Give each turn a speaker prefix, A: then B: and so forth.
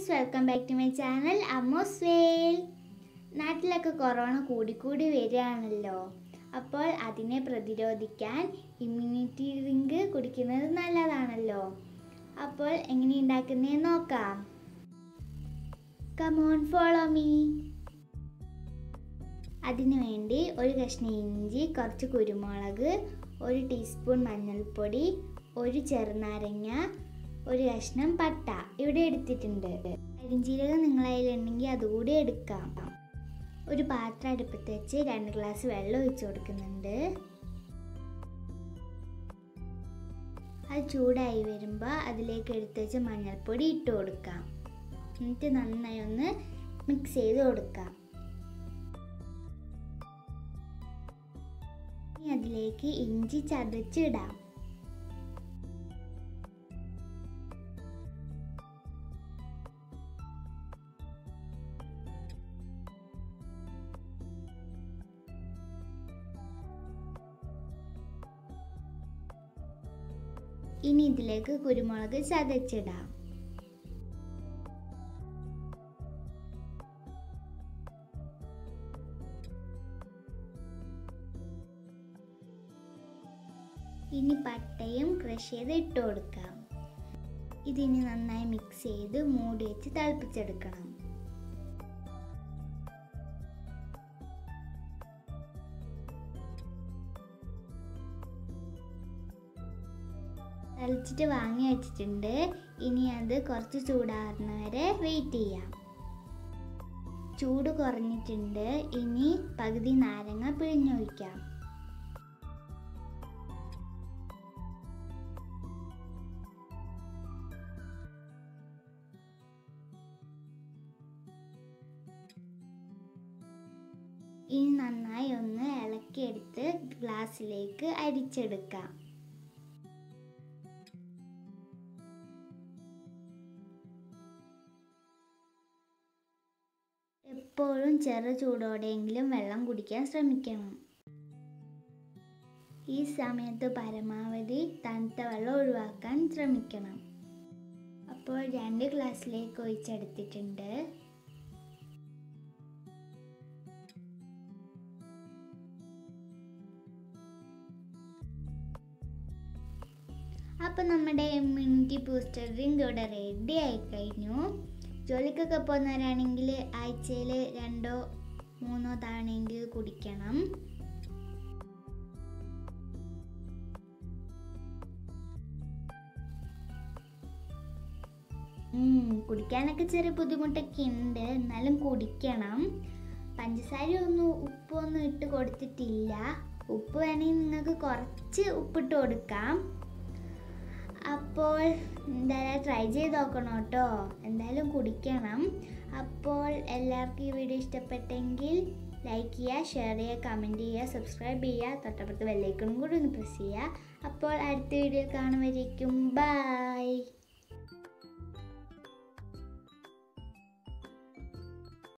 A: friends welcome back to my channel അമ്മോസ് വേൽ നാട്ടിലൊക്കെ കൊറോണ കൂടിക്കൂടി വരികയാണല്ലോ അപ്പോൾ അതിനെ പ്രതിരോധിക്കാൻ ഇമ്മ്യൂണിറ്റി ഡ്രിങ്ക് കുടിക്കുന്നത് നല്ലതാണല്ലോ അപ്പോൾ എങ്ങനെ ഉണ്ടാക്കുന്നതെന്ന് നോക്കാം കമോൺ ഫോളോ മീ അതിനു വേണ്ടി ഒരു കഷ്ണം ഇഞ്ചി കുറച്ച് കുരുമുളക് ഒരു ടീസ്പൂൺ മഞ്ഞൾപ്പൊടി ഒരു ചെറുനാരങ്ങ ഒരു കഷ്ണം പട്ട ഇവിടെ എടുത്തിട്ടുണ്ട് കരിഞ്ചീരകം നിങ്ങളതിലുണ്ടെങ്കിൽ അതുകൂടി എടുക്കാം ഒരു പാത്രം അടുപ്പത്ത് വെച്ച് രണ്ട് ഗ്ലാസ് വെള്ളം ഒഴിച്ചു കൊടുക്കുന്നുണ്ട് അത് ചൂടായി വരുമ്പോൾ അതിലേക്ക് എടുത്ത് വെച്ച് മഞ്ഞൾപ്പൊടി ഇട്ട് കൊടുക്കാം എന്നിട്ട് നന്നായി ഒന്ന് മിക്സ് ചെയ്ത് കൊടുക്കാം ഇനി അതിലേക്ക് ഇഞ്ചി ചതച്ചിടാം ഇനി ഇതിലേക്ക് കുരുമുളക് ചതച്ചിടാം ഇനി പട്ടയും ക്രഷ് ചെയ്ത് ഇട്ട് കൊടുക്കാം ഇതിനി നന്നായി മിക്സ് ചെയ്ത് മൂടി വെച്ച് തിളപ്പിച്ചെടുക്കണം തിളച്ചിട്ട് വാങ്ങി വെച്ചിട്ടുണ്ട് ഇനി അത് കുറച്ച് ചൂടാറുന്ന വരെ വെയിറ്റ് ചെയ്യാം ചൂട് കുറഞ്ഞിട്ടുണ്ട് ഇനി പകുതി നാരങ്ങ പിഴിഞ്ഞൊഴിക്കാം ഇനി നന്നായി ഒന്ന് ഇളക്കിയെടുത്ത് ഗ്ലാസ്സിലേക്ക് അരിച്ചെടുക്കാം എപ്പോഴും ചെറു ചൂടോടെയെങ്കിലും വെള്ളം കുടിക്കാൻ ശ്രമിക്കണം ഈ സമയത്ത് പരമാവധി തണുത്ത വെള്ളം ഒഴിവാക്കാൻ ശ്രമിക്കണം അപ്പോൾ രണ്ട് ഗ്ലാസ്സിലേക്ക് ഒഴിച്ചെടുത്തിട്ടുണ്ട് അപ്പോൾ നമ്മുടെ ഇമ്മ്യൂണിറ്റി ബൂസ്റ്റർ ഡ്രിങ്ക് ഇവിടെ റെഡി ആയി കഴിഞ്ഞു ജോലിക്കൊക്കെ പോകുന്നവരാണെങ്കിൽ ആഴ്ചയിൽ രണ്ടോ മൂന്നോ തവണയെങ്കിലും കുടിക്കണം ഉം, കുടിക്കാനൊക്കെ ചെറിയ ബുദ്ധിമുട്ടൊക്കെ ഉണ്ട് എന്നാലും കുടിക്കണം പഞ്ചസാര ഒന്നും ഉപ്പൊന്നും ഇട്ട് കൊടുത്തിട്ടില്ല ഉപ്പ് വേണമെങ്കിൽ നിങ്ങൾക്ക് കുറച്ച് ഉപ്പിട്ട് കൊടുക്കാം അപ്പോൾ എന്തായാലും ട്രൈ ചെയ്ത് നോക്കണം കേട്ടോ എന്തായാലും കുടിക്കണം അപ്പോൾ എല്ലാവർക്കും ഈ വീഡിയോ ഇഷ്ടപ്പെട്ടെങ്കിൽ ലൈക്ക് ചെയ്യുക ഷെയർ ചെയ്യുക കമൻറ്റ് ചെയ്യുക സബ്സ്ക്രൈബ് ചെയ്യുക തൊട്ടപ്പുറത്ത് ബെല്ലൈക്കണും കൂടി ഒന്ന് പ്രസ് ചെയ്യുക അപ്പോൾ അടുത്ത വീഡിയോയിൽ കാണുമ്പോഴേക്കും ബൈ